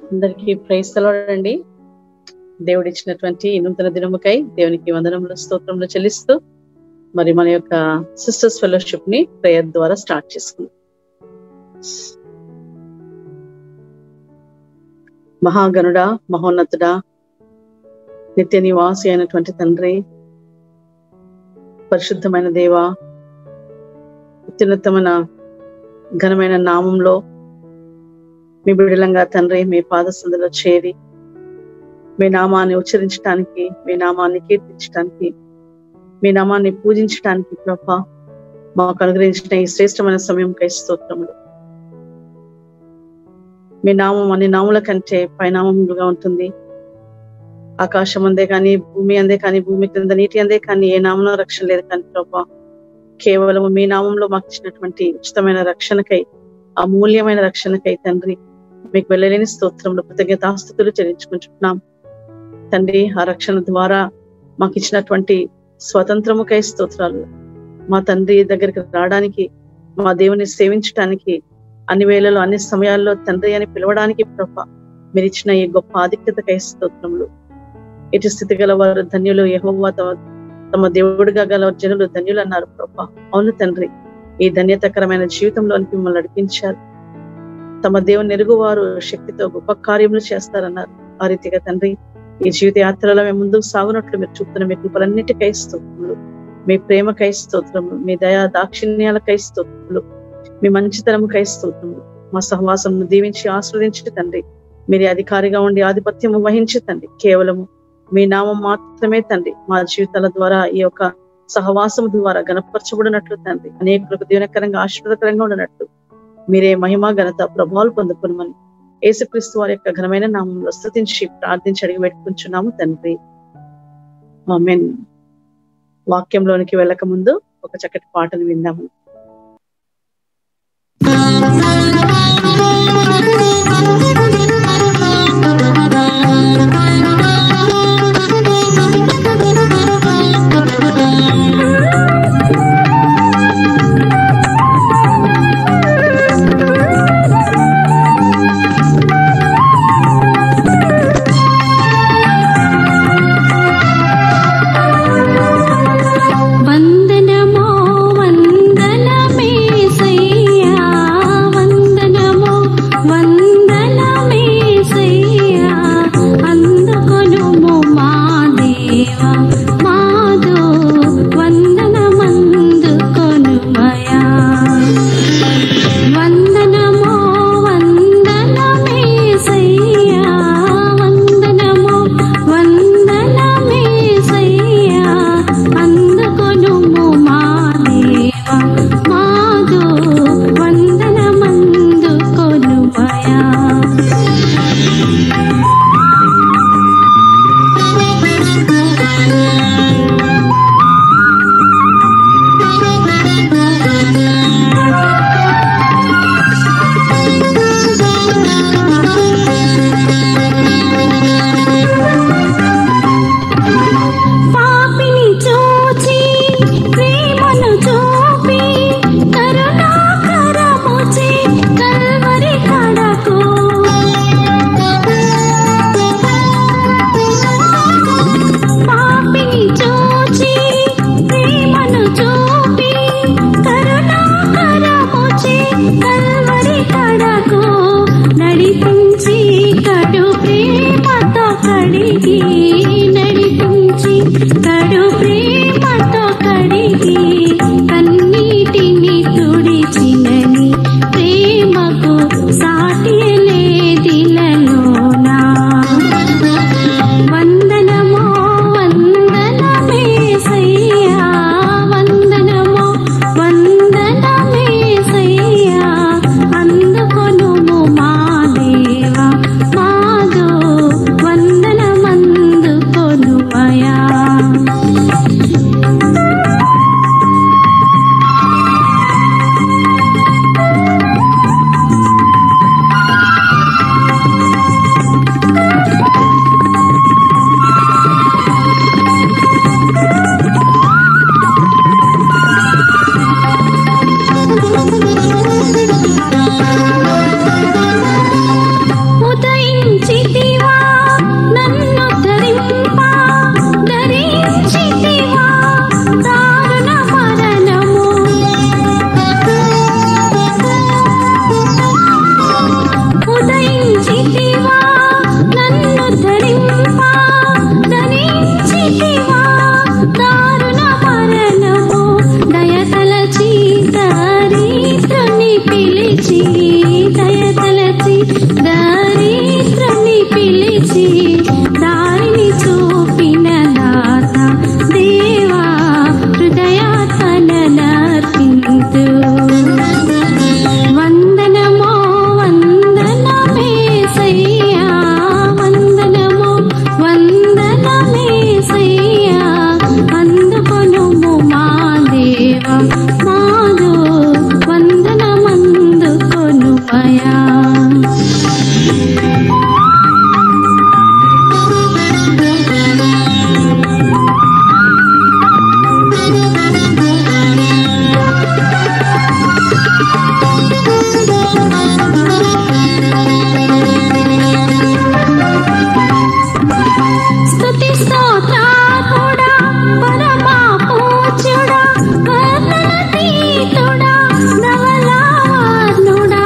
అందరికీ ప్రైజ్ అండి దేవుడు ఇచ్చినటువంటి ఈ నూతన దినముకై దేవునికి వందనములు స్తోత్రములు చెల్లిస్తూ మరి మన యొక్క సిస్టర్స్ ఫెలోషిప్ ని ప్రేయర్ ద్వారా స్టార్ట్ చేసుకుందాం మహాగణుడా మహోన్నతుడా నిత్య నివాసి అయినటువంటి తండ్రి పరిశుద్ధమైన దేవ అత్యున్నతమైన ఘనమైన నామంలో మీ బిడలంగా తండ్రి మీ పాద సందులో చేరి మీ నామాన్ని ఉచ్చరించడానికి మీ నామాన్ని కీర్తించడానికి మీ నామాన్ని పూజించడానికి ప్రభ మాకు అనుగ్రహించిన ఈ శ్రేష్టమైన సమయం కై స్తోత్రములు మీ నామం అన్ని నాముల కంటే పైనామములుగా ఉంటుంది ఆకాశం అందే కానీ భూమి అందే కానీ భూమి క్రింద నీటి అందే కానీ ఏ నామంలో రక్షణ లేదు కానీ ప్రభా కేవలం మీ నామంలో మాకు ఇచ్చినటువంటి ఉచితమైన రక్షణకై అమూల్యమైన రక్షణకై తండ్రి మీకు వెళ్ళలేని స్తోత్రంలో కృతజ్ఞతాస్థుతులు చెల్లించుకుంటున్నాం తండ్రి ఆ రక్షణ ద్వారా మాకు ఇచ్చినటువంటి స్వతంత్రముకై స్తోత్రాలు మా తండ్రి దగ్గరికి రావడానికి మా దేవుని సేవించడానికి అన్ని వేళలో అన్ని సమయాల్లో తండ్రి అని పిలవడానికి ప్రభ మీరు ఇచ్చిన ఈ గొప్ప ఆధిక్యతకై స్తోత్రములు ఇటు స్థితి గల వారు ధన్యులు యహోవా తమ తమ దేవుడిగా గల జనులు ధన్యులు అన్నారు ప్రభ అవును తండ్రి ఈ ధన్యతకరమైన జీవితంలోనికి మిమ్మల్ని నడిపించారు తమ దేవుని ఎరుగువారు శక్తితో గొప్ప కార్యములు చేస్తారన్నారు ఆ రీతిగా తండ్రి ఈ జీవిత యాత్రలో మేము ముందుకు సాగునట్లు మీరు చూపుతున్న మీ కృపలన్నిటికై స్తోత్రములు మీ ప్రేమకై స్తోత్రములు మీ దయా దాక్షిణ్యాలకై స్తోత్రములు మీ మంచితనముకై స్తోత్రములు మా సహవాసం దీవించి ఆస్వాదించి తండ్రి మీరు అధికారిగా ఉండి ఆధిపత్యము వహించి తండ్రి కేవలము మీ నామం మాత్రమే తండ్రి మా జీవితాల ద్వారా ఈ యొక్క సహవాసం ద్వారా గణపరచబడినట్లు తండ్రి అనేకులకు దీవనకరంగా ఆశీర్వదకరంగా ఉండనట్లు మీరే మహిమ ఘనత ప్రభావాలు పొందుకునమని యేసుక్రీస్తు వారి యొక్క ఘనమైన నామంలో స్థుతించి ప్రార్థించి అడిగి పెట్టుకుంటున్నాము తండ్రి ఆమెన్ వాక్యంలోనికి వెళ్ళక ముందు ఒక చక్కటి పాటను విందాము వందనమో వందనమేసయ్యా వందనమో వందనమేసయ్యా అందుకొనుము మా దేవా మాదో వందనమందుకొనుమయా వందనమో వందనమేసయ్యా వందనమో వందనమేసయ్యా అందుకొనుము మా దేవా మాదో వందనమందుకొనుమయా పాపిని చూచి ప్రేమను చూపి కరుణాకరముచి కల్వరి కడకు పాపిని చూచి ప్రేమను చూపి కరుణాకరముచి కల్వరి కడకు నడిపించి కడు ప్రేమతో కడిగి నడిపించి కడు ప్రేమతో కడిగి కన్నీటిని తుడిచినని ప్రేమకు సాటి లేదిలలోనా వందనమో వందనమేసయ్యా వందనమో వందనమేసయ్యా అందుకొనుము మా దేవా మాదో వందనమందుకొనుమయా దరిద్రుని పిలిచి దారిని చూపిన దాత దేవా హృదయాత్మనర్పింతు వందనమో వందనమేసయ్యా వందనమో వందనమేసయ్యా అందుకొనుము మా దేవ మాదు వందనమందుకొనుమయా స్తుతి స్తోత్రార్హుడా పరమా పూజ్యుడా వర్ణనాతీతుడా నవలావర్ణుడా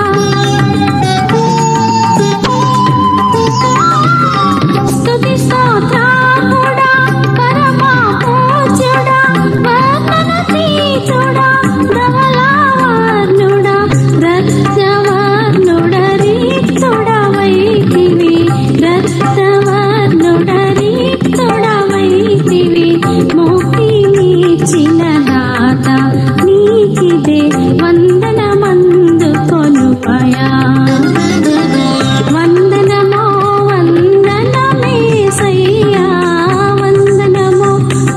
స్తుతి స్తోత్రార్హుడా పరమా పూజ్యుడా వర్ణనాతీతుడా నవలావర్ణుడా రత్నవర్ణుడా రీతుడవైతివి రత్నవర్ణుడా రీతుడవైతివి ముక్తినిచ్చిన దాత నీకిదే వందనమందుకొనుపయా వందనమో వందనమేసయ్యా వందనమో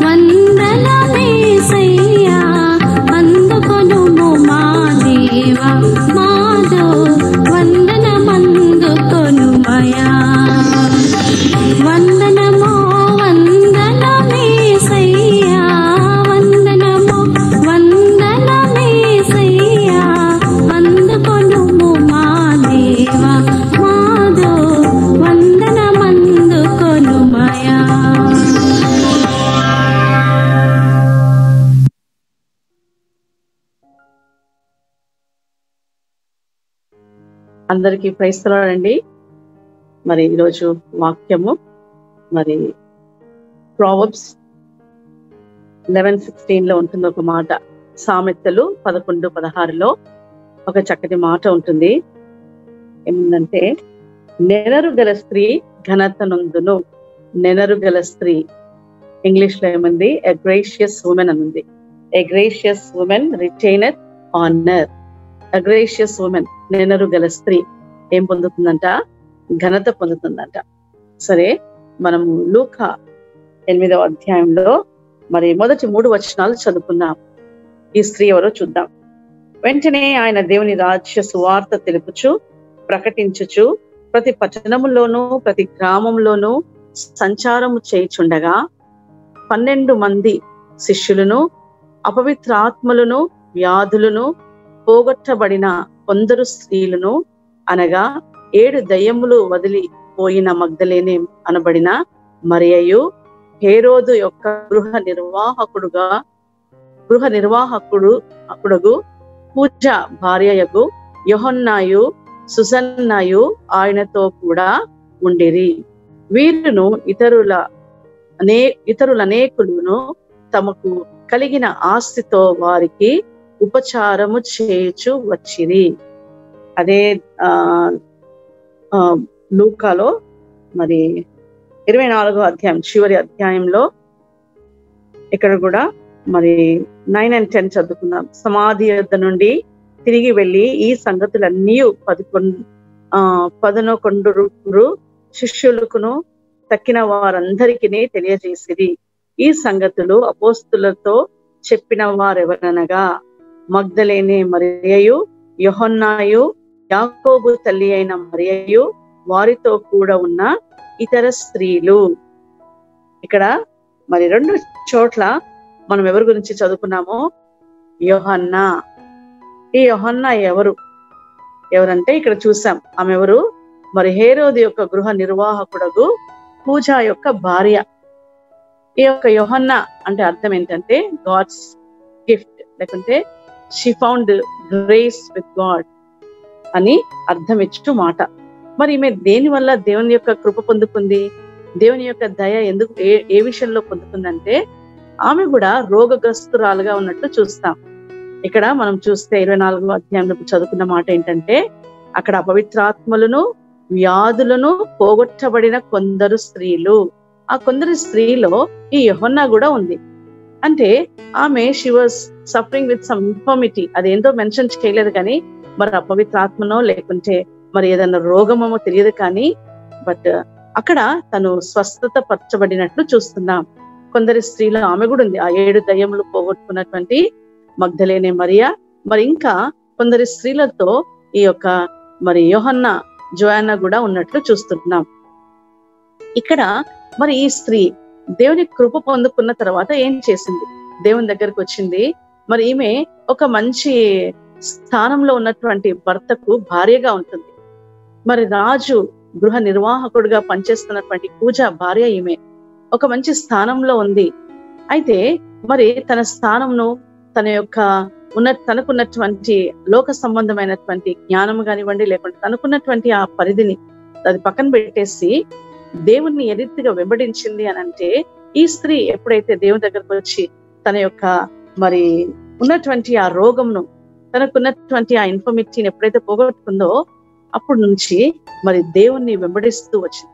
వందనమేసయ్యా అందుకొనుము మా దేవ మాదో వందనమందుకొనుమయా వందనమో వందనమేసయ్యా వందనమో వందనమేసయ్యా అందుకొనుము మా దేవ మాదో వందనమందుకొనుమయా అందరికీ క్రైస్తవులండి మరి ఈరోజు వాక్యము మరి ప్రావబ్స్ లెవెన్ సిక్స్టీన్ లో ఉంటుంది ఒక మాట సామెతలు పదకొండు పదహారులో ఒక చక్కటి మాట ఉంటుంది ఏముందంటే నెనరు గల స్త్రీ ఘనత నొందును నెనరు గల స్త్రీ ఇంగ్లీష్ లో ఏముంది ఎ గ్రేషియస్ ఉమెన్ అని ఉంది a gracious women retainer honour a gracious women నెనరు గల స్త్రీ ఏం పొందుతుందంట ఘనత పొందుతుందంట సరే మనము లూక ఎనిమిదవ అధ్యాయంలో మరి మొదటి మూడు వచనాలు చదువుకుందాం ఈ స్త్రీ ఎవరో చూద్దాం వెంటనే ఆయన దేవుని రాజ్య సువార్త తెలుపుచు ప్రకటించుచు ప్రతి పట్టణములోను ప్రతి గ్రామంలోను సంచారము చేయుచుండగా పన్నెండు మంది శిష్యులను అపవిత్రాత్మలను వ్యాధులను పోగొట్టబడిన కొందరు స్త్రీలను అనగా ఏడు దయ్యములు వదిలిపోయిన మగ్ధలేనే అనబడిన మరియయు హేరోదు యొక్క గృహ నిర్వాహకుడుగా గృహ నిర్వాహకుడు అకుడుగు పూజ భార్యయగు యోహన్నాయు సుసన్నాయు ఆయనతో కూడా ఉండిరి వీరును ఇతరుల అనే ఇతరుల అనేకులను తమకు కలిగిన ఆస్తితో వారికి ఉపచారము చేయుచు వచ్చిరి అదే ఆ ఆ, లూకాలో మరి ఇరవై నాలుగో అధ్యాయం చివరి అధ్యాయంలో ఇక్కడ కూడా మరి నైన్ అండ్ టెన్ చదువుకుందాం సమాధి యొద్ద నుండి తిరిగి వెళ్ళి ఈ సంగతులన్నీ పదకొండు ఆ పదనొకొండురు శిష్యులకును తక్కిన వారందరికీ తెలియజేసిరి ఈ సంగతులు అపోస్తులతో చెప్పిన వారెవరనగా మగ్ధలేనే మరియయు యొహన్నాయు యాకోబు తల్లి అయిన మరియయు వారితో కూడా ఉన్న ఇతర స్త్రీలు ఇక్కడ మరి రెండు చోట్ల మనం ఎవరి గురించి చదువుకున్నామో యోహన్నా ఈ యోహన్నా ఎవరు ఎవరంటే ఇక్కడ చూసాం ఆమె ఎవరు మరి హేరోది యొక్క గృహ నిర్వాహకుడగు పూజ యొక్క భార్య ఈ యొక్క యోహన్న అంటే అర్థం ఏంటంటే గాడ్స్ గిఫ్ట్ లేకుంటే she found grace with God అని అర్థం ఇచ్చు మాట మరి ఈమె దేని వల్ల దేవుని యొక్క కృప పొందుకుంది దేవుని యొక్క దయ ఎందుకు ఏ ఏ విషయంలో పొందుకుందంటే ఆమె కూడా రోగగ్రస్తురాలుగా ఉన్నట్టు చూస్తాం ఇక్కడ మనం చూస్తే ఇరవై నాలుగో అధ్యాయంలో చదువుకున్న మాట ఏంటంటే అక్కడ అపవిత్రాత్మలను వ్యాధులను పోగొట్టబడిన కొందరు స్త్రీలు ఆ కొందరు స్త్రీలో ఈ యహోన్నా కూడా ఉంది అంటే ఆమె she was suffering with some infirmity అదేంటో మెన్షన్ చేయలేదు కానీ మరి అపవిత్రాత్మనో లేకుంటే మరి ఏదైనా రోగమో తెలియదు కానీ బట్ అక్కడ తను స్వస్థత పరచబడినట్లు చూస్తున్నాం కొందరి స్త్రీలు ఆమె కూడా ఉంది ఆ ఏడు దయ్యములు పోగొట్టుకున్నటువంటి మగ్ధలేనే మరియా మరి ఇంకా కొందరి స్త్రీలతో ఈ యొక్క మరి యోహన్న జోయాన్న కూడా ఉన్నట్లు చూస్తున్నాం ఇక్కడ మరి ఈ స్త్రీ దేవుని కృప పొందుకున్న తర్వాత ఏం చేసింది దేవుని దగ్గరకు వచ్చింది మరి ఈమె ఒక మంచి స్థానంలో ఉన్నటువంటి భర్తకు భార్యగా ఉంటుంది మరి రాజు గృహ నిర్వాహకుడుగా పనిచేస్తున్నటువంటి పూజ భార్య ఈమె ఒక మంచి స్థానంలో ఉంది అయితే మరి తన స్థానంను తన యొక్క ఉన్న తనకున్నటువంటి లోక సంబంధమైనటువంటి జ్ఞానం కానివ్వండి లేకుంటే తనకున్నటువంటి ఆ పరిధిని అది పక్కన పెట్టేసి దేవుణ్ణి ఏ రీతిగా వెంబడించింది అని అంటే ఈ స్త్రీ ఎప్పుడైతే దేవుని దగ్గరకు వచ్చి తన యొక్క మరి ఉన్నటువంటి ఆ రోగంను తనకున్నటువంటి ఆ ఇన్ఫర్మిటీని ఎప్పుడైతే పోగొట్టుకుందో అప్పటి నుంచి మరి దేవుణ్ణి వెంబడిస్తూ వచ్చింది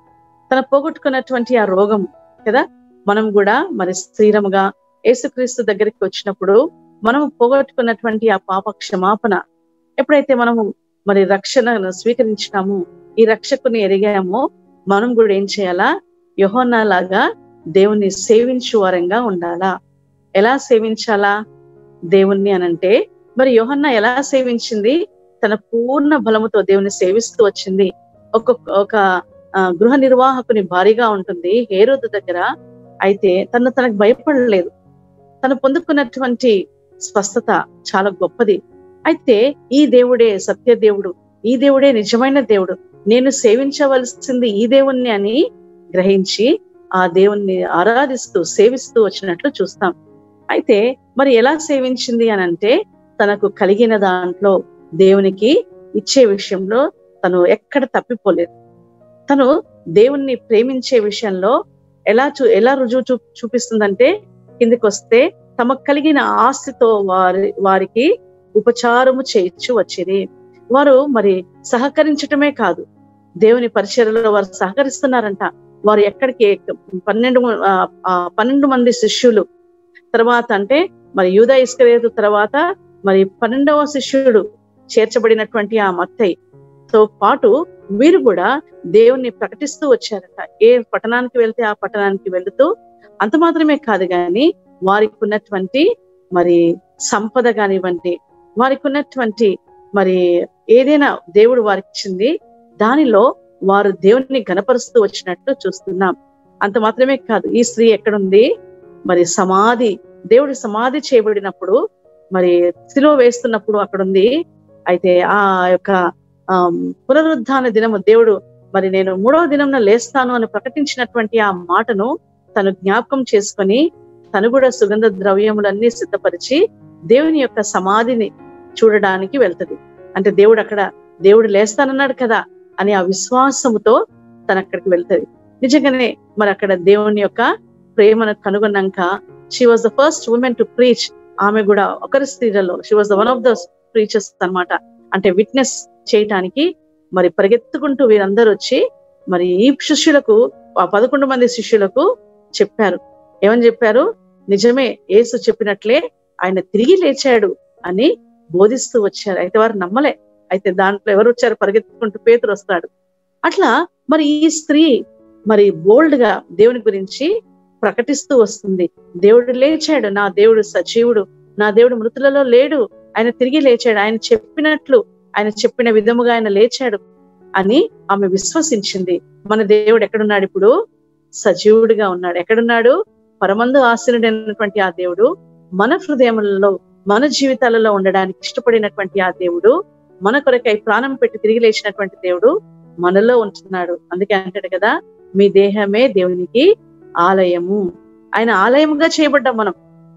తన పోగొట్టుకున్నటువంటి ఆ రోగం కదా మనం కూడా మరి స్థిరముగా యేసుక్రీస్తు దగ్గరికి వచ్చినప్పుడు మనము పోగొట్టుకున్నటువంటి ఆ పాప క్షమాపణ ఎప్పుడైతే మనము మరి రక్షణను స్వీకరించినాము ఈ రక్షకుని ఎరిగామో మనం కూడా ఏం చేయాలా యోహన్నా లాగా దేవుణ్ణి సేవించు వారంగా ఉండాలా ఎలా సేవించాలా దేవుణ్ణి అనంటే మరి యోహన్న ఎలా సేవించింది తన పూర్ణ బలముతో దేవుని సేవిస్తూ వచ్చింది ఒక ఒక ఆ, గృహ నిర్వాహకుని భారీగా ఉంటుంది హేరోదు దగ్గర అయితే తను తనకు భయపడలేదు తను పొందుకున్నటువంటి స్వస్థత చాలా గొప్పది అయితే ఈ దేవుడే సత్య దేవుడు ఈ దేవుడే నిజమైన దేవుడు నేను సేవించవలసింది ఈ దేవుణ్ణి అని గ్రహించి ఆ దేవుణ్ణి ఆరాధిస్తూ సేవిస్తూ వచ్చినట్లు చూస్తాం అయితే మరి ఎలా సేవించింది అని అంటే తనకు కలిగిన దాంట్లో దేవునికి ఇచ్చే విషయంలో తను ఎక్కడ తప్పిపోలేదు తను దేవుణ్ణి ప్రేమించే విషయంలో ఎలా చూ ఎలా రుజువు చూ చూపిస్తుందంటే కిందికి వస్తే తమకు కలిగిన ఆస్తితో వారి వారికి ఉపచారము చేయించు వచ్చింది వారు మరి సహకరించటమే కాదు దేవుని పరిచర్యలో వారు సహకరిస్తున్నారంట వారు ఎక్కడికి పన్నెండు ఆ, ఆ, పన్నెండు మంది శిష్యులు తర్వాత అంటే మరి యూదా ఇస్కరేతు తర్వాత మరి పన్నెండవ శిష్యుడు చేర్చబడినటువంటి ఆ మత్తయి తో పాటు వీరు కూడా దేవుణ్ణి ప్రకటిస్తూ వచ్చారట ఏ పట్టణానికి వెళ్తే ఆ పట్టణానికి వెళుతూ అంత మాత్రమే కాదు కానీ వారికి ఉన్నటువంటి మరి సంపద కానివ్వండి వారికి ఉన్నటువంటి మరి ఏదైనా దేవుడు వారికి ఇచ్చింది దానిలో వారు దేవుణ్ణి గనపరుస్తూ వచ్చినట్టు చూస్తున్నాం అంత మాత్రమే కాదు ఈ స్త్రీ ఎక్కడుంది మరి సమాధి దేవుడి సమాధి చేయబడినప్పుడు మరి శిలో వేస్తున్నప్పుడు అక్కడ ఉంది అయితే ఆ యొక్క ఆమ్, పునరుద్ధాన దినము దేవుడు మరి నేను మూడవ దినం లేస్తాను అని ప్రకటించినటువంటి ఆ మాటను తను జ్ఞాపకం చేసుకొని తను కూడా సుగంధ ద్రవ్యములన్నీ సిద్ధపరిచి దేవుని యొక్క సమాధిని చూడడానికి వెళ్తది అంటే దేవుడు అక్కడ దేవుడు లేస్తానన్నాడు కదా అని ఆ విశ్వాసముతో తను అక్కడికి వెళ్తది నిజంగానే మరి అక్కడ దేవుని యొక్క ప్రేమను కనుగొన్నాక she was the first women to preach ఆమె కూడా ఒకరి స్త్రీలలో she was the one of the preachers అన్నమాట అంటే విట్నెస్ చేయటానికి మరి పరిగెత్తుకుంటూ వీరందరూ వచ్చి మరి ఈ శిష్యులకు ఆ పదకొండు మంది శిష్యులకు చెప్పారు ఏమని చెప్పారు నిజమే యేసు చెప్పినట్లే ఆయన తిరిగి లేచాడు అని బోధిస్తూ వచ్చారు అయితే వారు నమ్మలే అయితే దాంట్లో ఎవరు వచ్చారు పరిగెత్తుకుంటూ పేతురు వస్తాడు అట్లా మరి ఈ స్త్రీ మరి బోల్డ్ గా దేవుని గురించి ప్రకటిస్తూ వస్తుంది దేవుడు లేచాడు నా దేవుడు సజీవుడు నా దేవుడు మృతులలో లేడు ఆయన తిరిగి లేచాడు ఆయన చెప్పినట్లు ఆయన చెప్పిన విధముగా ఆయన లేచాడు అని ఆమె విశ్వసించింది మన దేవుడు ఎక్కడున్నాడు ఇప్పుడు సజీవుడిగా ఉన్నాడు ఎక్కడున్నాడు పరమందు ఆశీనుడైనటువంటి ఆ దేవుడు మన హృదయములలో మన జీవితాలలో ఉండడానికి ఇష్టపడినటువంటి ఆ దేవుడు మన కొరకై ప్రాణం పెట్టి తిరిగి లేచినటువంటి దేవుడు మనలో ఉంటున్నాడు అందుకే అంటాడు కదా మీ దేహమే దేవునికి ఆలయము ఆయన ఆలయముగా చేయబడ్డాం మనం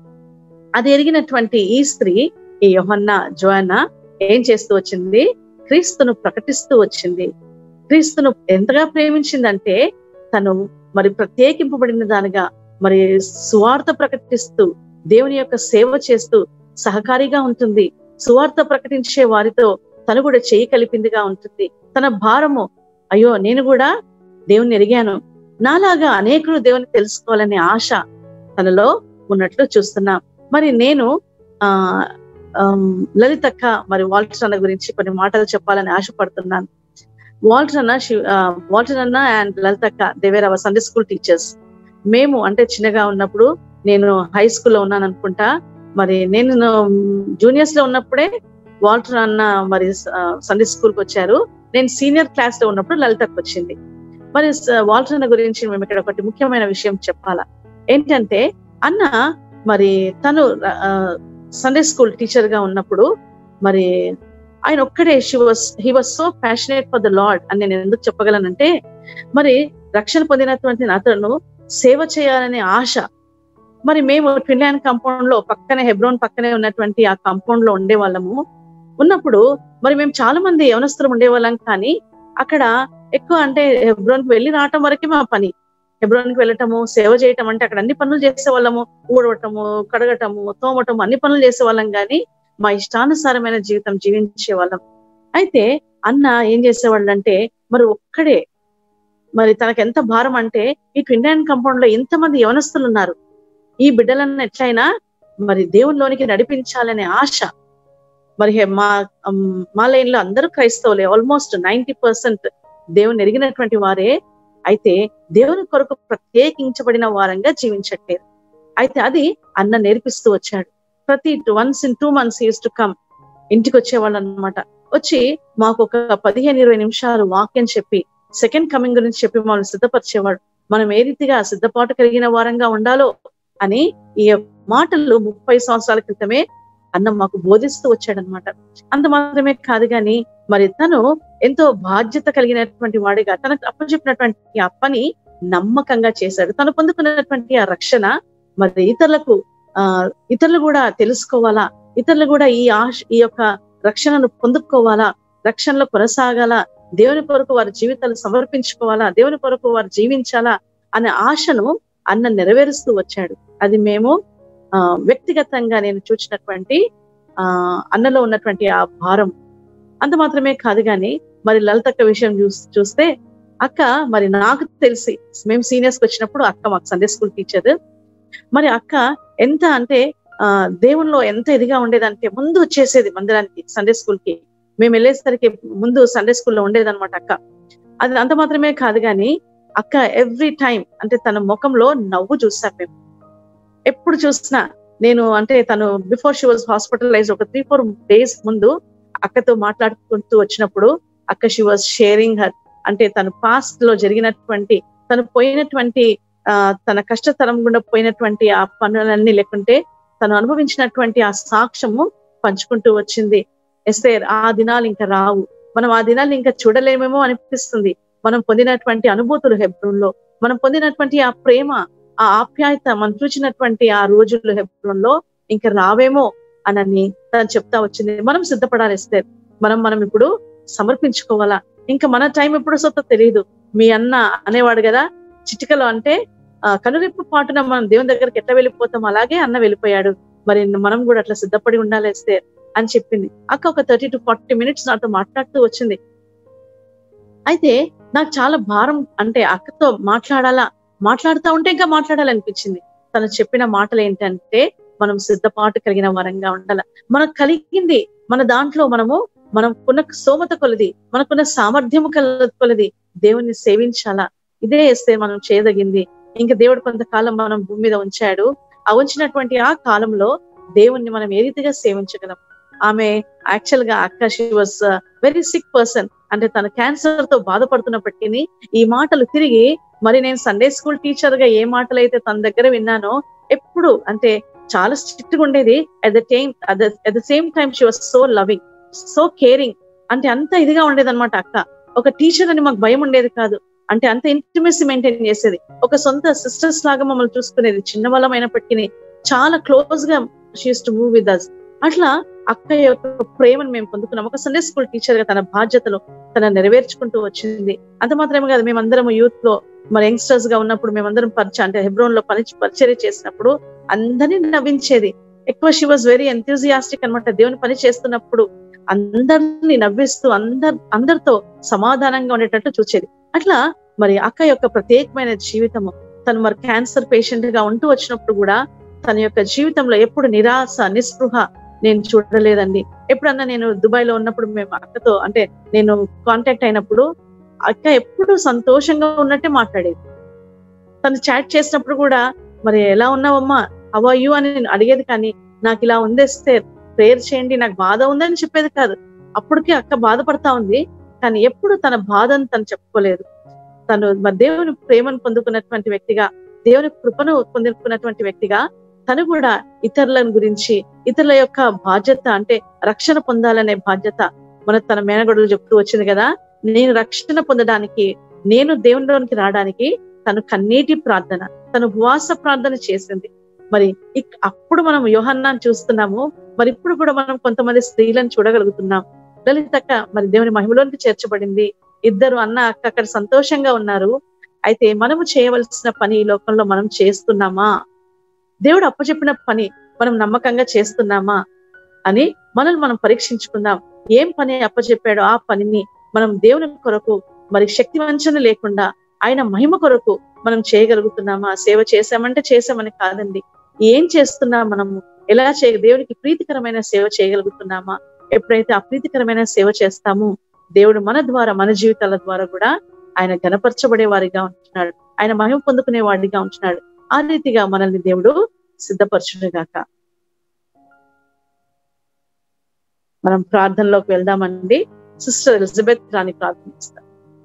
అది ఎరిగినటువంటి ఈ స్త్రీ ఈ యోహన్న జోయన్న ఏం చేస్తూ వచ్చింది క్రీస్తును ప్రకటిస్తూ వచ్చింది క్రీస్తును ఎంతగా ప్రేమించిందంటే తను మరి ప్రత్యేకింపబడిన దానిగా మరి సువార్త ప్రకటిస్తూ దేవుని యొక్క సేవ చేస్తూ సహకారిగా ఉంటుంది సువార్త ప్రకటించే వారితో తను కూడా చేయి కలిపిందిగా ఉంటుంది తన భారము అయ్యో నేను కూడా దేవుణ్ణి ఎరిగాను నాలాగా అనేకులు దేవుని తెలుసుకోవాలనే ఆశ తనలో ఉన్నట్లు చూస్తున్నాం మరి నేను ఆ ఆమ్, లలితక్క మరి వాల్టర్ అన్న గురించి కొన్ని మాటలు చెప్పాలని ఆశపడుతున్నాను వాల్టర్ అన్న శివ్- ఆ, వాల్టర్ అన్న అండ్ లలితక్క they were our Sunday school teachers మేము అంటే చిన్నగా ఉన్నప్పుడు నేను హై స్కూల్లో ఉన్నాను అనుకుంటా మరి నేను జూనియర్స్ లో ఉన్నప్పుడే వాల్టర్ అన్న మరి సండే స్కూల్కి వచ్చారు నేను సీనియర్ క్లాస్ లో ఉన్నప్పుడు లలితకు వచ్చింది మరి స- వాల్టర్ అన్న గురించి మేము ఇక్కడ ఒకటి ముఖ్యమైన విషయం చెప్పాలా ఏంటంటే అన్న మరి తను సండే స్కూల్ టీచర్ గా ఉన్నప్పుడు మరి ఆయన ఒక్కడే she was he was so passionate for the Lord అని నేను ఎందుకు చెప్పగలనంటే మరి రక్షణ పొందినటువంటి అతను సేవ చేయాలనే ఆశ మరి మేము ట్విన్లాండ్ కాంపౌండ్ లో పక్కనే హెబ్రోన్ పక్కనే ఉన్నటువంటి ఆ కాంపౌండ్ లో ఉండే వాళ్ళము ఉన్నప్పుడు మరి మేము చాలా మంది యవనస్తులు ఉండేవాళ్ళం కానీ అక్కడ ఎక్కువ అంటే హెబ్రోన్కి వెళ్ళి రావటం వరకే మా పని హెబ్రోన్కి వెళ్ళటము సేవ చేయటం అంటే అక్కడ అన్ని పనులు చేసేవాళ్ళము ఊడవటము కడగటము తోమటము అన్ని పనులు చేసేవాళ్ళం కానీ మా ఇష్టానుసారమైన జీవితం జీవించే వాళ్ళం అయితే అన్న ఏం చేసేవాళ్ళు అంటే మరి ఒక్కడే మరి తనకు ఎంత భారం అంటే ఈ ట్విన్ కాంపౌండ్ లో ఎంతమంది యవనస్తులు ఉన్నారు ఈ బిడ్డలను ఎట్లయినా మరి దేవునిలోనికి నడిపించాలనే ఆశ మరి హే- మా అమ్, మా లైన్ లో అందరూ క్రైస్తవులే ఆల్మోస్ట్ నైన్టీ పర్సెంట్ దేవుని ఎరిగినటువంటి వారే అయితే దేవుని కొరకు ప్రత్యేకించబడిన వారంగా జీవించట్లేదు అయితే అది అన్న నేర్పిస్తూ వచ్చాడు ప్రతి once in two months use to come ఇంటికి వచ్చేవాళ్ళు అనమాట వచ్చి మాకు ఒక పదిహేను ఇరవై నిమిషాలు వాక్యం చెప్పి సెకండ్ కమింగ్ గురించి చెప్పి మమ్మల్ని సిద్ధపరిచేవాడు మనం ఏ రీతిగా సిద్ధపాటు కలిగిన వారంగా ఉండాలో అని ఈ మాటలు ముప్పై సంవత్సరాల క్రితమే అన్న మాకు బోధిస్తూ వచ్చాడనమాట అంత మాత్రమే కాదు కానీ మరి తను ఎంతో బాధ్యత కలిగినటువంటి వాడిగా తనకు అప్పచెప్పినటువంటి ఆ పని నమ్మకంగా చేశాడు తను పొందుకున్నటువంటి ఆ రక్షణ మరి ఇతరులకు ఆ ఇతరులు కూడా తెలుసుకోవాలా ఇతరులు కూడా ఈ ఆశ ఈ యొక్క రక్షణను పొందుకోవాలా రక్షణలో కొనసాగాల దేవుని కొరకు వారి జీవితాలు సమర్పించుకోవాలా దేవుని కొరకు వారు జీవించాలా అనే ఆశను అన్న నెరవేరుస్తూ వచ్చాడు అది మేము ఆ వ్యక్తిగతంగా నేను చూసినటువంటి ఆ అన్నలో ఉన్నటువంటి ఆ భారం అంత మాత్రమే కాదు కానీ మరి లలితక్క విషయం చూస్ చూస్తే అక్క మరి నాకు తెలిసి మేము సీనియర్స్ కి వచ్చినప్పుడు అక్క మాకు సండే స్కూల్ టీచర్ మరి అక్క ఎంత అంటే ఆ దేవునిలో ఎంత ఇదిగా ఉండేదంటే ముందు వచ్చేసేది మందిరానికి సండే స్కూల్ కి మేము వెళ్ళేసరికి ముందు సండే స్కూల్లో ఉండేదన్నమాట అక్క అది అంత మాత్రమే కాదు కానీ అక్క ఎవ్రీ టైం అంటే తన ముఖంలో నవ్వు చూస్తాం మేము ఎప్పుడు చూసినా నేను అంటే తను బిఫోర్ షీ వాజ్ హాస్పిటలైజ్ ఒక త్రీ ఫోర్ డేస్ ముందు అక్కతో మాట్లాడుకుంటూ వచ్చినప్పుడు అక్క షీ వాజ్ షేరింగ్ హర్ అంటే తన పాస్ట్ లో జరిగినటువంటి తను పోయినటువంటి ఆ తన కష్టతరం గుండా పోయినటువంటి ఆ పనులన్నీ లేకుంటే తను అనుభవించినటువంటి ఆ సాక్ష్యము పంచుకుంటూ వచ్చింది ఎస్తే ఆ దినాలు ఇంకా రావు మనం ఆ దినాలు ఇంకా చూడలేమేమో అనిపిస్తుంది మనం పొందినటువంటి అనుభూతులు హెబ్రోన్లో మనం పొందినటువంటి ఆ ప్రేమ ఆ ఆప్యాయత మనం చూసినటువంటి ఆ రోజులు హెబ్రోన్లో ఇంకా రావేమో అనని తను చెప్తా వచ్చింది మనం సిద్ధపడాలి ఎస్తే మనం మనం ఇప్పుడు సమర్పించుకోవాలా ఇంకా మన టైం ఎప్పుడు వస్తుందో తెలియదు మీ అన్న అనేవాడు కదా చిటికలో అంటే ఆ కనురెప్పు పాటున మనం దేవుని దగ్గరికి ఎట్లా వెళ్ళిపోతాం అలాగే అన్న వెళ్ళిపోయాడు మరి మనం కూడా అట్లా సిద్ధపడి ఉండాలి ఎస్తే అని చెప్పింది అక్క ఒక థర్టీ టు ఫార్టీ మినిట్స్ నాతో మాట్లాడుతూ వచ్చింది అయితే నాకు చాలా భారం అంటే అక్కతో మాట్లాడాలా మాట్లాడుతూ ఉంటే ఇంకా మాట్లాడాలనిపించింది తను చెప్పిన మాటలు ఏంటంటే మనం సిద్ధపాటు కలిగిన వరంగా ఉండాల మనకు కలిగింది మన దాంట్లో మనము మనకున్న స్తోమత కొలది మనకున్న సామర్థ్యము కల కొలది దేవుణ్ణి సేవించాలా ఇదే వేస్తే మనం చేయదగింది ఇంకా దేవుడు కొంతకాలం మనం భూమి మీద ఉంచాడు ఆ ఉంచినటువంటి ఆ కాలంలో దేవుణ్ణి మనం ఏ రీతిగా సేవించగలం ఆమె యాక్చువల్ గా అక్క she was very sick person అంటే తన క్యాన్సర్ తో బాధపడుతున్నప్పటికీ ఈ మాటలు తిరిగి మరి నేను సండే స్కూల్ టీచర్ గా ఏ మాటలు అయితే తన దగ్గర విన్నానో ఎప్పుడు అంటే చాలా స్ట్రిక్ట్ గా ఉండేది at the time at the same time she was so loving so caring అంటే అంత ఇదిగా ఉండేది అనమాట అక్క ఒక టీచర్ అని మాకు భయం ఉండేది కాదు అంటే అంత ఇంటిమెసీ మెయింటైన్ చేసేది ఒక సొంత సిస్టర్స్ లాగా మమ్మల్ని చూసుకునేది చిన్న వాళ్ళమైనప్పటికీ చాలా క్లోజ్ గా she's to move with us అట్లా అక్క యొక్క ప్రేమను మేము పొందుకున్నాం ఒక సండే స్కూల్ టీచర్ గా తన బాధ్యతలు తన నెరవేర్చుకుంటూ వచ్చింది అంత మాత్రమే కాదు మేమందరం యూత్ లో మరి యంగ్స్టర్స్ గా ఉన్నప్పుడు మేమందరం పరిచయం అంటే హెబ్రోన్ లో పని పరిచర్య చేసినప్పుడు అందరినీ నవ్వించేది ఎక్కువ షీ వాజ్ వెరీ ఎంతూజియాస్టిక్ అనమాట దేవుని పని చేస్తున్నప్పుడు అందరిని నవ్విస్తూ అందర్ అందరితో సమాధానంగా ఉండేటట్టు చూసేది అట్లా మరి అక్క యొక్క ప్రత్యేకమైన జీవితము తను మరి క్యాన్సర్ పేషెంట్ గా ఉంటూ వచ్చినప్పుడు కూడా తన యొక్క జీవితంలో ఎప్పుడు నిరాశ నిస్పృహ నేను చూడలేదండి ఎప్పుడన్నా నేను దుబాయ్ లో ఉన్నప్పుడు మేము అక్కతో అంటే నేను కాంటాక్ట్ అయినప్పుడు అక్క ఎప్పుడు సంతోషంగా ఉన్నట్టే మాట్లాడేది తను చాట్ చేసినప్పుడు కూడా మరి ఎలా ఉన్నావమ్మా హవ్ యూ అని నేను అడిగేది కానీ నాకు ఇలా ఉందేస్తే ప్రేయర్ చేయండి నాకు బాధ ఉందని చెప్పేది కాదు అప్పటికే అక్క బాధపడతా ఉంది కానీ ఎప్పుడు తన బాధను తను చెప్పుకోలేదు తను మరి దేవుని ప్రేమను పొందుకున్నటువంటి వ్యక్తిగా దేవుని కృపను పొందుకున్నటువంటి వ్యక్తిగా తను కూడా ఇతరుల గురించి ఇతరుల యొక్క బాధ్యత అంటే రక్షణ పొందాలనే బాధ్యత మన తన మేనగొడలు చెప్తూ వచ్చింది కదా నేను రక్షణ పొందడానికి నేను దేవునిలోనికి రావడానికి తను కన్నీటి ప్రార్థన తను ఉపవాస ప్రార్థన చేసింది మరి ఇక్- అప్పుడు మనం యోహన్నాన్ని చూస్తున్నాము మరి ఇప్పుడు కూడా మనం కొంతమంది స్త్రీలను చూడగలుగుతున్నాం లలితక్క మరి దేవుని మహిమలోనికి చేర్చబడింది ఇద్దరు అన్న అక్క అక్కడ సంతోషంగా ఉన్నారు అయితే మనము చేయవలసిన పని ఈ లోకంలో మనం చేస్తున్నామా దేవుడు అప్పచెప్పిన పని మనం నమ్మకంగా చేస్తున్నామా అని మనల్ని మనం పరీక్షించుకుందాం ఏం పని అప్పచెప్పాడో ఆ పనిని మనం దేవుని కొరకు మరి శక్తి వంచన లేకుండా ఆయన మహిమ కొరకు మనం చేయగలుగుతున్నామా సేవ చేశామంటే చేశామని కాదండి ఏం చేస్తున్నాం మనము ఎలా చే దేవునికి ప్రీతికరమైన సేవ చేయగలుగుతున్నామా ఎప్పుడైతే అప్రీతికరమైన సేవ చేస్తామో దేవుడు మన ద్వారా మన జీవితాల ద్వారా కూడా ఆయన గణపరచబడే వారిగా ఉంటున్నాడు ఆయన మహిమ పొందుకునే వాడిగా ఉంటున్నాడు ఆ రీతిగా మనల్ని దేవుడు సిద్ధపరచునుగాక మనం ప్రార్థనలోకి వెళ్దామండి సిస్టర్ ఎలిజబెత్ రాని ప్రార్థనిస్తాం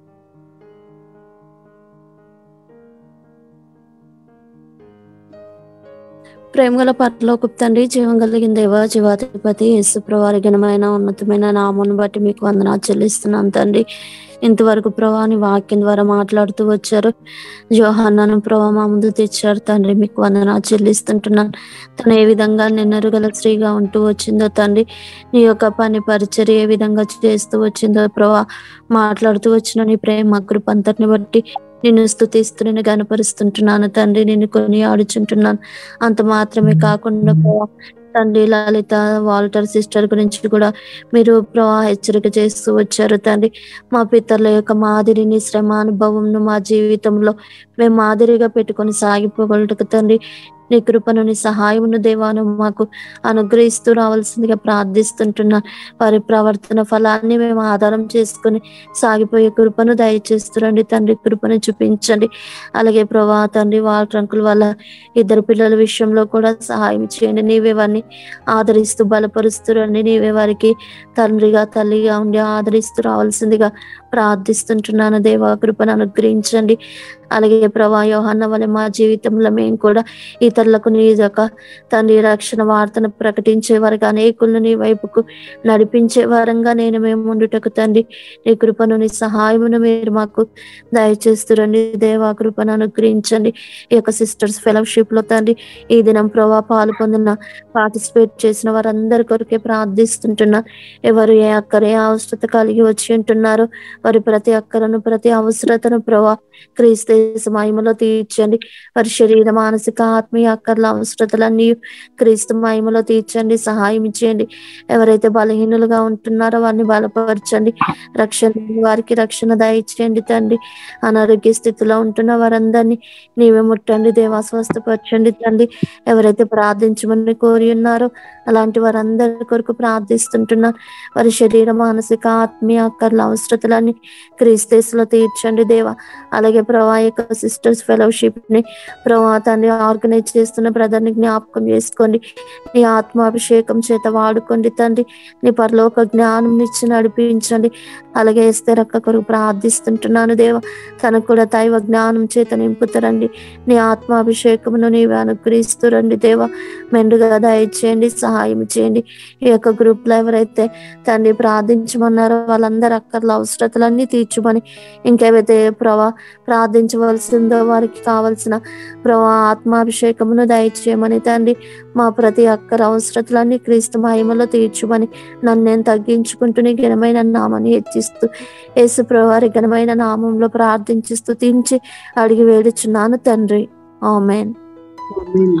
ప్రేమగల పట్ల తండ్రి జీవం కలిగిన దేవ జీవాధిపతి యేసుప్రవారి ఘనమైన ఉన్నతమైన నామను బట్టి మీకు వందనాలు చెల్లిస్తున్నాను తండ్రి ఇంతవరకు ప్రభాని వాక్యం ద్వారా మాట్లాడుతూ వచ్చారు జోహాన్నాను ప్రభా మా ముందు తెచ్చారు తండ్రి మీకు వందనాలు చెల్లిస్తుంటున్నాను తను ఏ విధంగా నిన్నరుగల స్త్రీగా ఉంటూ వచ్చిందో తండ్రి నీ యొక్క పని పరిచర్య ఏ విధంగా చేస్తూ వచ్చిందో ప్రభా మాట్లాడుతూ వచ్చిన నీ ప్రేమ కృప అంతటిని బట్టి నిన్ను స్థుతిస్తూ నేను గనపరుస్తుంటున్నాను తండ్రి నిన్ను కొని ఆడుచుంటున్నాను అంత మాత్రమే కాకుండా ప్రభా, తండ్రి లలిత వాల్టర్ సిస్టర్ గురించి కూడా మీరు ప్రవా హెచ్చరిక చేస్తూ వచ్చారు తండ్రి మా పితరుల యొక్క మాదిరిని శ్రమ అనుభవంను మా జీవితంలో మేము మాదిరిగా పెట్టుకొని సాగిపోగలటకు తండ్రి నీ కృపను నీ సహాయమును దేవాను మాకు అనుగ్రహిస్తూ రావాల్సిందిగా ప్రార్థిస్తుంటున్నా వారి ప్రవర్తన ఫలాన్ని మేము ఆధారం చేసుకొని సాగిపోయే కృపను దయచేస్తురండి తండ్రి కృపను చూపించండి అలాగే ప్రభా తండ్రి వాళ్ళ ట్రంకుల వల్ల ఇద్దరు పిల్లల విషయంలో కూడా సహాయం చేయండి నీవే వారిని ఆదరిస్తూ బలపరుస్తురండి నీవే వారికి తండ్రిగా తల్లిగా ఉండి ఆదరిస్తూ రావాల్సిందిగా ప్రార్థిస్తుంటున్నాను దేవా కృపను అనుగ్రహించండి అలాగే ప్రభా యోహన్న వలె మా జీవితంలో మేము కూడా ఇతరులకు నీ యొక్క తండ్రి రక్షణ వార్తను ప్రకటించే వారికి అనేకులను నీ వైపుకు నడిపించే వారంగా నేను మేము ఉండుటకు తండ్రి నీ కృపను నీ సహాయమును మీరు మాకు దయచేస్తురండి దేవా కృపను అనుగ్రహించండి ఈ యొక్క సిస్టర్స్ ఫెలోషిప్ లో తండ్రి ఈ దినం ప్రభా పాలు పొందిన పార్టిసిపేట్ చేసిన వారందరి కొరకే ప్రార్థిస్తుంటున్నా ఎవరు ఏ అక్కర ఏ అవసరత కలిగి వచ్చి ఉంటున్నారో వారి ప్రతి అక్కరను ప్రతి అవసరతను ప్రభా క్రీస్తు యేసు మహిమలో తీర్చండి వారి శరీర మానసిక ఆత్మీయ అక్కర్ల అవసరతలన్నీ క్రీస్తు మహిమలో తీర్చండి సహాయం ఇచ్చేయండి ఎవరైతే బలహీనులుగా ఉంటున్నారో వారిని బలపరచండి రక్షణ లేని వారికి రక్షణ దయచేయండి తండ్రి అనారోగ్య స్థితిలో ఉంటున్న వారందరినీ నీవే ముట్టండి దేవా స్వస్థపరచండి తండ్రి ఎవరైతే ప్రార్థించమని కోరి ఉన్నారో అలాంటి వారందరి కొరకు ప్రార్థిస్తుంటున్నారు వారి శరీర మానసిక ఆత్మీయ అక్కర్ల అవసరతలన్నీ క్రీస్తేసులో తీర్చండి దేవా అలాగే ప్రభా యొక్క సిస్టర్స్ ఫెలోషిప్ ని ప్రభా తండ్రి ఆర్గనైజ్ చేస్తున్న బ్రదర్ ని జ్ఞాపకం చేసుకోండి నీ ఆత్మాభిషేకం చేత వాడుకోండి తండ్రి నీ పరలోక జ్ఞానం ఇచ్చి నడిపించండి అలాగే ఎస్తేరక్క కొరకు ప్రార్థిస్తుంటున్నాను దేవా తనకు కూడా దైవ జ్ఞానం చేత నింపుతారండి నీ ఆత్మాభిషేకమును నీవే అనుగ్రహిస్తురండి దేవా మెండుగా దయచేయండి సహాయం చేయండి ఈ యొక్క గ్రూప్ లో ఎవరైతే తండ్రి ప్రార్థించమన్నారో వాళ్ళందరి అక్కర్ల అవసరతలన్నీ తీర్చుమని ఇంకేవైతే ప్రభా ప్రార్థించవలసిందో వారికి కావలసిన ప్రభా ఆత్మాభిషేకమును దయచేయమని తండ్రి మా ప్రతి అక్కర అవసరతలన్నీ క్రీస్తు మహిమలో తీర్చుమని నన్ను నేను తగ్గించుకుంటూ నీ ఘనమైన నామని హెచ్చిస్తూ యేసు ప్రభువారి ఘనమైన నామంలో ప్రార్థించి స్తుతించి అడిగి వేడుచున్నాను తండ్రి ఆమెన్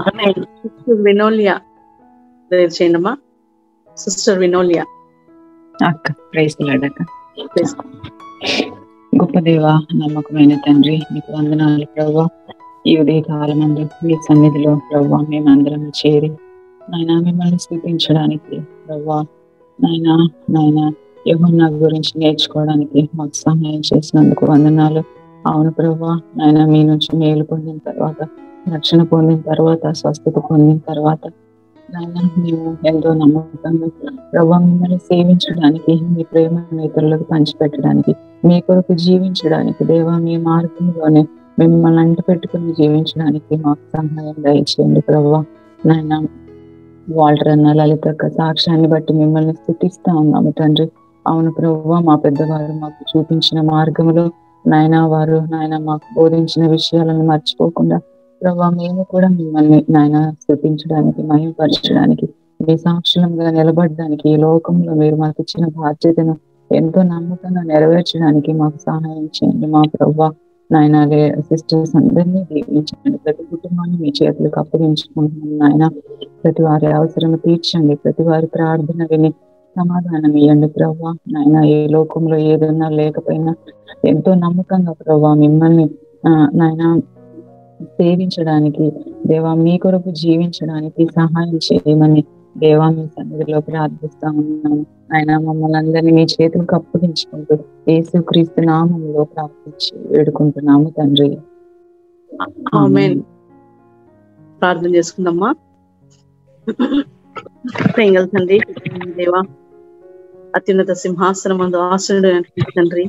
సిస్టర్ వినోలియా ప్రేయర్ చేయండమ్మా సిస్టర్ వినోలియా అక్క ప్రైజ్ అక్క Praise గొప్ప దేవ నమ్మకమైన తండ్రి మీకు వందనాలు ప్రభా ఈ ఉదయ కాలం అందు మీ సన్నిధిలో ప్రభా మేమందరం చేరి నాయన మిమ్మల్ని స్థుతించడానికి ప్రభా నాయన నాయన యెహోవా గురించి నేర్చుకోవడానికి మాకు సహాయం చేసినందుకు వందనాలు అవును ప్రభా నాయన మీ నుంచి మేలు పొందిన తర్వాత రక్షణ పొందిన తర్వాత స్వస్థత పొందిన తర్వాత నాయన మేము ఎంతో నమ్మకంగా ప్రభా మిమ్మల్ని సేవించడానికి మీ ప్రేమను ఇతరులకు పంచిపెట్టడానికి మీ కొరకు జీవించడానికి దేవా మీ మార్గంలోనే మిమ్మల్ని అంటు పెట్టుకుని జీవించడానికి మాకు సహాయం దయచేయండి ప్రభా నాయన వాల్టర్ అన్న లలిత యొక్క సాక్ష్యాన్ని బట్టి మిమ్మల్ని స్థుతిస్తా ఉన్నాము తండ్రి అవును ప్రభు మా పెద్దవారు మాకు చూపించిన మార్గంలో నాయన వారు నాయన మాకు బోధించిన విషయాలను మర్చిపోకుండా ప్రభా మేము కూడా మిమ్మల్ని నాయన స్థుతించడానికి మయంపరచడానికి మీ సాక్షులంగా నిలబడడానికి ఈ లోకంలో మీరు మాకు ఇచ్చిన బాధ్యతను ఎంతో నమ్మకంగా నెరవేర్చడానికి మాకు సహాయం చేయండి మా ప్రభా నాయన సిస్టర్స్ అందరినీ దీవించండి ప్రతి కుటుంబాన్ని మీ చేతులకు అప్పగించుకుంటున్నాం నాయన ప్రతి వారి అవసరం తీర్చండి ప్రతి వారి ప్రార్థన విని సమాధానం ఇవ్వండి ప్రభా నాయన ఈ లోకంలో ఏదన్నా లేకపోయినా ఎంతో నమ్మకంగా ప్రభా మిమ్మల్ని ఆ, నాయన సేవించడానికి దేవా మీ కొరకు జీవించడానికి సహాయం చేయమని దేవా మీ సన్నిధిలో ప్రార్థిస్తా ఉన్నాను ఆయన మమ్మల్ని అందరినీ మీ చేతులకు అప్పగించుకుంటూ యేసు క్రీస్తు నామంలో ప్రార్థించి వేడుకుంటున్నాము తండ్రి ఆమేన్ ప్రార్థన చేసుకుందామా ప్రేంగల తండ్రి దేవా అత్యున్నత సింహాసనం మందు ఆసనుడు తండ్రి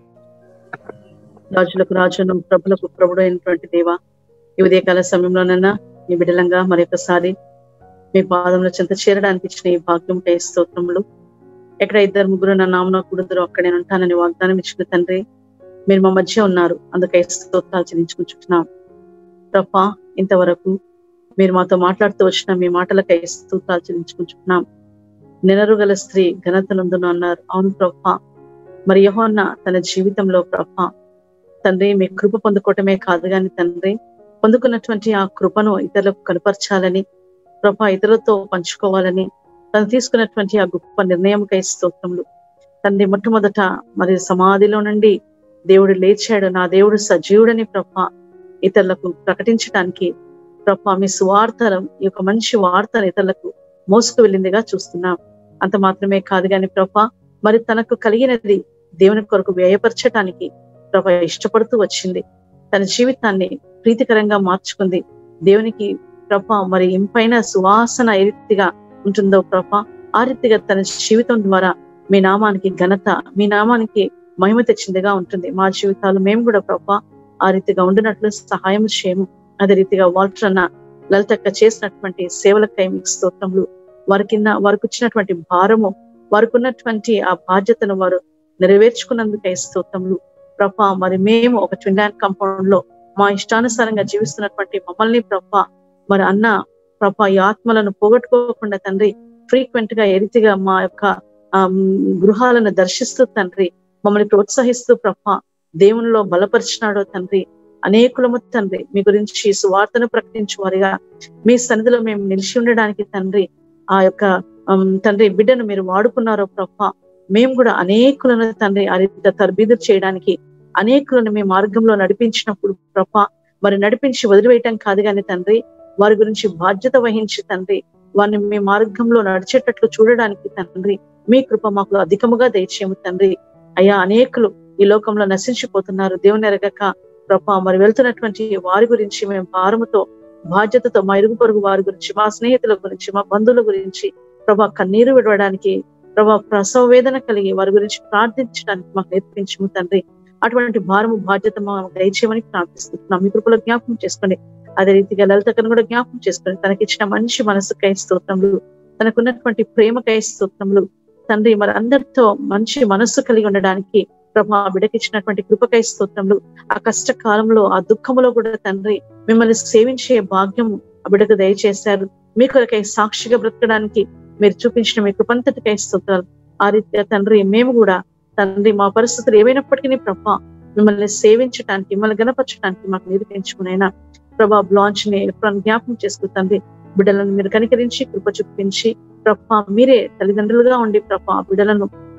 రాజులకు రాజును ప్రభులకు ప్రభుడు అయినటువంటి దేవా ఈ ఉదయకాల సమయంలోనైనా మీ బిడలంగా మరొకసారి మీ పాదంలో చెంత చేరడానికి ఇచ్చిన ఈ భాగ్యంపై స్తోత్రములు ఎక్కడ ఇద్దరు ముగ్గురు నా నామన కూడుదరు అక్కడ నేను ఉంటానని వాగ్దానం ఇచ్చిన తండ్రి మీరు మా మధ్య ఉన్నారు అందుకై స్తోత్రాలు చెల్లించుకుంటున్నాం తప్ప ఇంతవరకు మీరు మాతో మాట్లాడుతూ వచ్చిన మీ మాటలకై స్తోత్రాలు చెల్లించుకుంటున్నాం నినరుగల స్త్రీ ఘనతనందును అన్నారు అవును ప్రభ మరి యహోన్న తన జీవితంలో ప్రభ తండ్రి మీ కృప పొందుకోవటమే కాదు కానీ తండ్రి పొందుకున్నటువంటి ఆ కృపను ఇతరులకు కనపరచాలని ప్రభ ఇతరులతో పంచుకోవాలని తను తీసుకున్నటువంటి ఆ గొప్ప నిర్ణయంకై స్తోత్రములు తండ్రి మొట్టమొదట మరి సమాధిలో నుండి దేవుడు లేచాడు నా దేవుడు సజీవుడని ప్రభ ఇతరులకు ప్రకటించడానికి ప్రభ మీ సువార్తనం ఈ యొక్క మంచి వార్తను ఇతరులకు మోసుకు వెళ్ళిందిగా చూస్తున్నాం అంత మాత్రమే కాదు కానీ ప్రభ మరి తనకు కలిగినది దేవుని కొరకు వ్యయపరచటానికి ప్రభ ఇష్టపడుతూ వచ్చింది తన జీవితాన్ని ప్రీతికరంగా మార్చుకుంది దేవునికి ప్రభ మరి ఇంపైన సువాసన ఏ రీతిగా ఉంటుందో ప్రభ ఆ రీతిగా తన జీవితం ద్వారా మీ నామానికి ఘనత మీ నామానికి మహిమ తెచ్చిందిగా ఉంటుంది మా జీవితాలు మేము కూడా ప్రభ ఆ రీతిగా ఉండినట్లు సహాయం చేయము అదే రీతిగా వాల్టర్ అన్న లలితక్క చేసినటువంటి సేవలకై మీకు స్తోత్రములు వారి కింద వారికి వచ్చినటువంటి భారము వారికి ఉన్నటువంటి ఆ బాధ్యతను వారు నెరవేర్చుకున్నందుకై స్తోత్రములు ప్రభ మరి మేము ఒక ట్విండాన్ కాంపౌండ్ లో మా ఇష్టానుసారంగా జీవిస్తున్నటువంటి మమ్మల్ని ప్రభ మరి అన్న ప్రభ ఈ ఆత్మలను పోగొట్టుకోకుండా తండ్రి ఫ్రీక్వెంట్ గా ఎరితిగా మా యొక్క ఆమ్, గృహాలను దర్శిస్తూ తండ్రి మమ్మల్ని ప్రోత్సహిస్తూ ప్రభ దేవునిలో బలపరిచినాడో తండ్రి అనేకులము తండ్రి మీ గురించి సువార్తను ప్రకటించు వారిగా మీ సన్నిధిలో మేము నిలిచి ఉండడానికి తండ్రి ఆ యొక్క ఆమ్, తండ్రి బిడ్డను మీరు వాడుకున్నారో ప్రభ మేము కూడా అనేకులను తండ్రి ఆ రీతిగా తర్బీదు చేయడానికి అనేకులను మీ మార్గంలో నడిపించినప్పుడు ప్రభ మరి నడిపించి వదిలివేయటం కాదు కానీ తండ్రి వారి గురించి బాధ్యత వహించి తండ్రి వారిని మీ మార్గంలో నడిచేటట్లు చూడడానికి తండ్రి మీ కృప మాకు అధికముగా దయచేయము తండ్రి అయ్యా అనేకులు ఈ లోకంలో నశించిపోతున్నారు దేవుని ఎరగక ప్రభా మరి వెళ్తున్నటువంటి వారి గురించి మేము భారముతో బాధ్యతతో మా ఇరుగు పొరుగు వారి గురించి మా స్నేహితుల గురించి మా బంధువుల గురించి ప్రభా కన్నీరు విడవడానికి ప్రభా ప్రసవ వేదన కలిగి వారి గురించి ప్రార్థించడానికి మాకు నేర్పించము తండ్రి అటువంటి భారము బాధ్యత మాకు దయచేయమని ప్రార్థిస్తున్నాం మీ కృపలో జ్ఞాపకం చేసుకోండి అదే రీతిగా లలితకను కూడా జ్ఞాపకం చేసుకొని తనకిచ్చిన మంచి మనసుకై స్తోత్రములు తనకున్నటువంటి ప్రేమకై స్తోత్రములు తండ్రి మరి అందరితో మంచి మనస్సు కలిగి ఉండడానికి ప్రభా ఆ బిడకిచ్చినటువంటి కృపకై స్తోత్రములు ఆ కష్ట కాలంలో ఆ దుఃఖములో కూడా తండ్రి మిమ్మల్ని సేవించే భాగ్యం ఆ బిడకు దయచేశారు మీ కొరకై సాక్షిగా బ్రతకడానికి మీరు చూపించిన మీ కృపంతటికై స్తోత్రాలు ఆ రీతిగా తండ్రి మేము కూడా తండ్రి మా పరిస్థితులు ఏవైనప్పటికీ ప్రభా మిమ్మల్ని సేవించడానికి మిమ్మల్ని గనపరచడానికి మాకు నిరూపించుకునైనా ప్రభా బ్లాంచ్ ని ఎప్పుడైనా జ్ఞాపకం చేసుకు తండ్రి బిడ్డలను మీరు కనికరించి కృప చూపించి ప్రభా మీరే తల్లిదండ్రులుగా ఉండి ప్రభా బిడ్డలను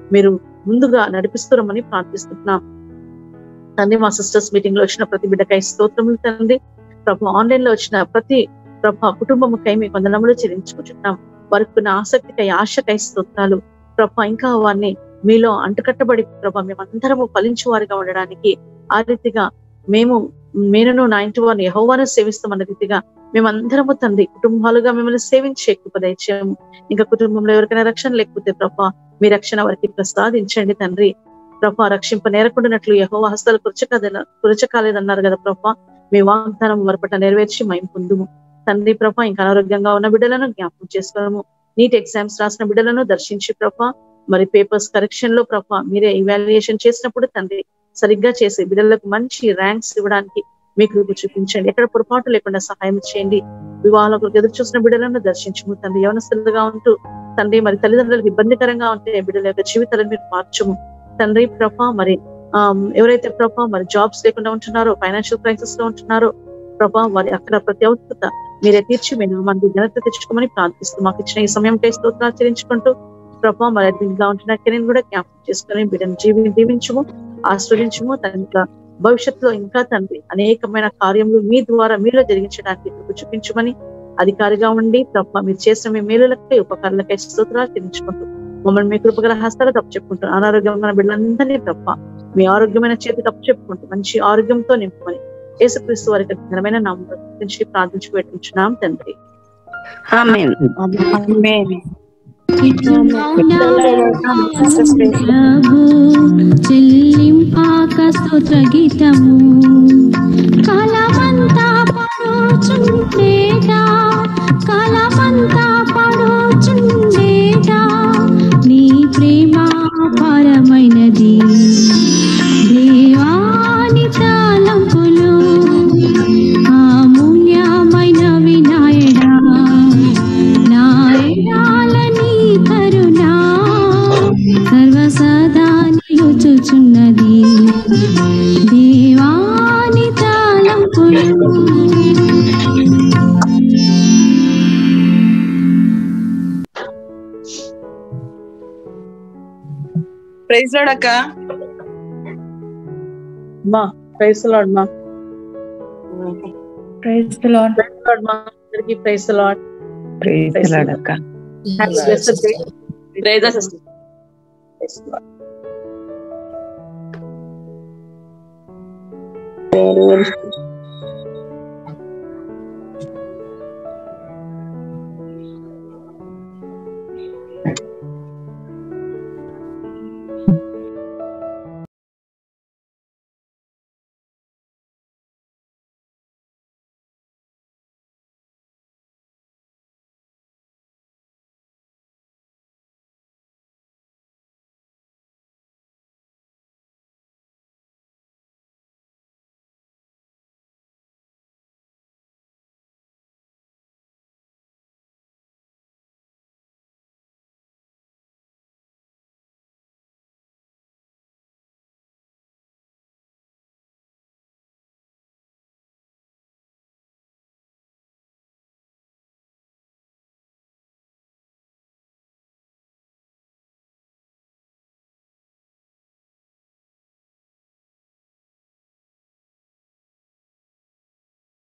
మీరు ముందుగా నడిపిస్తున్నామని ప్రార్థిస్తున్నాం తండ్రి మా సిస్టర్స్ మీటింగ్ లో వచ్చిన ప్రతి బిడ్డకై స్తోత్రములు తండ్రి ప్రభు ఆన్లైన్ లో వచ్చిన ప్రతి ప్రభు కుటుంబముకై మీ వందనములు చెల్లించుకుంటున్నాం వారికి ఉన్న ఆసక్తికై ఆశకై స్తోత్రాలు ప్రభు ఇంకా వారిని మీలో అంటుకట్టబడి ప్రభు మేమందరము ఫలించు వారిగా ఉండడానికి ఆ రీతిగా మేము మీరును నా ఇంటి వారిని యహోవాను సేవిస్తామన్న రీతిగా మేమందరము తండ్రి కుటుంబాలుగా మిమ్మల్ని సేవించే కృప దయచేయము ఇంకా కుటుంబంలో ఎవరికైనా రక్షణ లేకపోతే ప్రభా మీ రక్షణ వారికి ప్రసాదించండి తండ్రి ప్రభా రక్షింప నేరకుండానట్లు యహోవ హస్తాలు కురచకద కురచకాలేదన్నారు కదా ప్రభా మీ వాగ్దానం వారి పట్ల నెరవేర్చి మేము పొందుము తండ్రి ప్రభా ఇంకా అనారోగ్యంగా ఉన్న బిడ్డలను జ్ఞాపకం చేసుకోవడము నీట్ ఎగ్జామ్స్ రాసిన బిడ్డలను దర్శించి ప్రభా మరి పేపర్స్ కరెక్షన్ లో ప్రభా మీరే ఇవాల్యుయేషన్ చేసినప్పుడు తండ్రి సరిగ్గా చేసి బిడ్డలకు మంచి ర్యాంక్స్ ఇవ్వడానికి మీ కృప చూపించండి ఎక్కడ పొరపాటు లేకుండా సహాయం చేయండి వివాహాలకు ఎదురు చూసిన బిడ్డలను దర్శించము తండ్రి యవనస్తులుగా ఉంటూ తండ్రి మరి తల్లిదండ్రులకు ఇబ్బందికరంగా ఉంటే బిడ్డల యొక్క జీవితాలను మీరు మార్చము తండ్రి ప్రభా మరి ఆ ఎవరైతే ప్రభా మరి జాబ్స్ లేకుండా ఉంటున్నారో ఫైనాన్షియల్ క్రైసిస్ లో ఉంటున్నారో ప్రభా వారి అక్కడ ప్రతి అవసరత మీరే తీర్చి మీ నామాన్ని ఘనత తెచ్చుకోమని ప్రార్థిస్తూ మాకు ఇచ్చిన ఈ సమయం స్తోత్రాలు ఆచరించుకుంటూ ప్రభా మరి దీనిగా ఉంటున్న కెరీని కూడా జ్ఞాపకం చేసుకుని బిడ్డను జీవి దీవించము ఆస్వాదించము తన యొక్క భవిష్యత్తులో ఇంకా తండ్రి అనేకమైన కార్యములు మీ ద్వారా మీలో జరిగించడానికి కృప చూపించమని అధికారిగా ఉండి ప్రభ మీరు చేసిన మీ మేలులకై ఉపకారులకై స్తోత్రాలు చెల్లించుకుంటూ మమ్మల్ని మీ కృపగల హస్తాలు తప్పు చెప్పుకుంటూ అనారోగ్యమైన బిడ్డలందరినీ ప్రభ మీ ఆరోగ్యమైన చేతి తప్పు చెప్పుకుంటూ మంచి ఆరోగ్యంతో నింపమని యేసుక్రీస్తు వారికి ఘనమైన నామం గురించి ప్రార్థించి పెట్టుకుంటున్నాం తండ్రి ఆమేన్ ప్రభు చెల్లింపాక స్తోత్ర గీతము కాలమంతా పడుచుండేదా కాలమంతా పడుచుండేదా నీ ప్రేమ పరమైనది దేవాని తాళంపులు అమూల్యమైన వినాయడా నాయనాలని కరుణ సర్వసదా నిలుచుచున్నది దేవాని తాళంపులు ప్రైజ్ లాడ్ అక్క మా ప్రైస్ లాడ్ మా ప్రైజ్ లాడ్ ప్రైస్ లాడ్ మా అందరికీ ప్రైస్ లాడ్ ప్రైజ్ లాడ్ అక్క praise sister praise lord very very